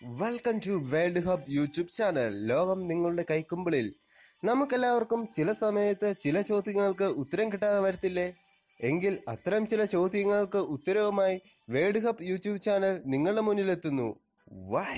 welcome to World Hub YouTube channel ലോകം നിങ്ങളുടെ കൈക്കുമ്പിളിൽ നമുക്കെല്ലാവർക്കും ചില സമയത്ത് ചില ചോദ്യങ്ങൾക്ക് ഉത്തരം കിട്ടാതെ വരത്തില്ലേ എങ്കിൽ അത്തരം ചില ചോദ്യങ്ങൾക്ക് ഉത്തരവുമായി വേൾഡ് ഹബ് യൂട്യൂബ് ചാനൽ നിങ്ങളുടെ മുന്നിലെത്തുന്നു വൈ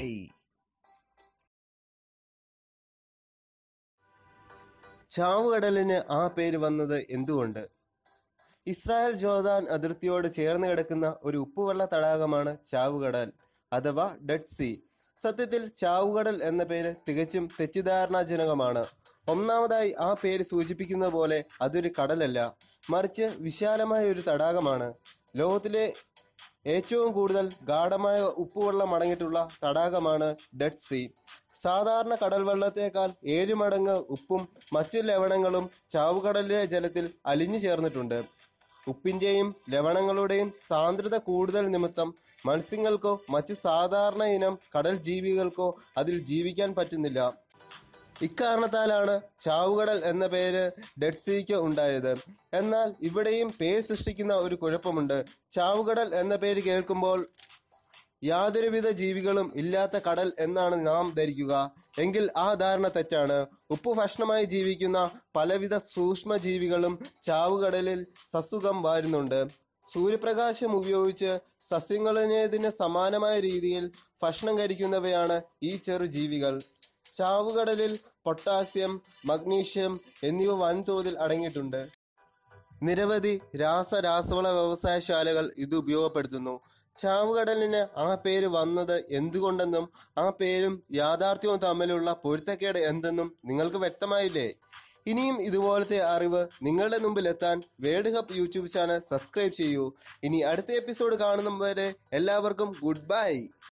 ചാവുകടലിന് ആ പേര് വന്നത് എന്തുകൊണ്ട് ഇസ്രായേൽ ജോർദാൻ അതിർത്തിയോട് ചേർന്ന് കിടക്കുന്ന ഒരു ഉപ്പുവെള്ള തടാകമാണ് ചാവുകടൽ അഥവാ ഡെഡ് സീ സത്യത്തിൽ ചാവുകടൽ എന്ന പേര് തികച്ചും തെറ്റിദ്ധാരണാജനകമാണ് ഒന്നാമതായി ആ പേര് സൂചിപ്പിക്കുന്ന പോലെ അതൊരു കടലല്ല മറിച്ച് വിശാലമായ ഒരു തടാകമാണ് ലോകത്തിലെ ഏറ്റവും കൂടുതൽ ഗാഠമായ ഉപ്പുവെള്ളം അടങ്ങിയിട്ടുള്ള തടാകമാണ് ഡെഡ് സീ സാധാരണ കടൽ വെള്ളത്തേക്കാൾ ഏഴ് മടങ്ങ് ഉപ്പും മറ്റു ലവണങ്ങളും ചാവുകടലിലെ ജലത്തിൽ അലിഞ്ഞു ചേർന്നിട്ടുണ്ട് ഉപ്പിന്റെയും ലവണങ്ങളുടെയും സാന്ദ്രത കൂടുതൽ നിമിത്തം മത്സ്യങ്ങൾക്കോ മറ്റ് സാധാരണ ഇനം കടൽ ജീവികൾക്കോ അതിൽ ജീവിക്കാൻ പറ്റുന്നില്ല ഇക്കാരണത്താലാണ് ചാവുകടൽ എന്ന പേര് ഡെഡ് സീക്ക് ഉണ്ടായത് എന്നാൽ ഇവിടെയും പേര് സൃഷ്ടിക്കുന്ന ഒരു കുഴപ്പമുണ്ട് ചാവുകടൽ എന്ന പേര് കേൾക്കുമ്പോൾ യാതൊരുവിധ ജീവികളും ഇല്ലാത്ത കടൽ എന്നാണ് നാം ധരിക്കുക എങ്കിൽ ആ ധാരണ തെറ്റാണ് ഉപ്പു ഭക്ഷണമായി ജീവിക്കുന്ന പലവിധ സൂക്ഷ്മ ജീവികളും ചാവുകടലിൽ സസുഖം വാരുന്നുണ്ട് സൂര്യപ്രകാശം ഉപയോഗിച്ച് സസ്യങ്ങളിനേതിന് സമാനമായ രീതിയിൽ ഭക്ഷണം കഴിക്കുന്നവയാണ് ഈ ചെറു ജീവികൾ ചാവുകടലിൽ പൊട്ടാസ്യം മഗ്നീഷ്യം എന്നിവ വൻതോതിൽ അടങ്ങിയിട്ടുണ്ട് നിരവധി രാസ രാസവള വ്യവസായശാലകൾ ഇത് ഉപയോഗപ്പെടുത്തുന്നു ചാവുകടലിന് ആ പേര് വന്നത് എന്തുകൊണ്ടെന്നും ആ പേരും യാഥാർത്ഥ്യവും തമ്മിലുള്ള പൊരുത്തക്കേട് എന്തെന്നും നിങ്ങൾക്ക് വ്യക്തമായില്ലേ ഇനിയും ഇതുപോലത്തെ അറിവ് നിങ്ങളുടെ മുമ്പിൽ എത്താൻ World Hub YouTube channel subscribe ചെയ്യൂ ഇനി അടുത്ത എപ്പിസോഡ് കാണുന്നവരെ എല്ലാവർക്കും ഗുഡ് ബൈ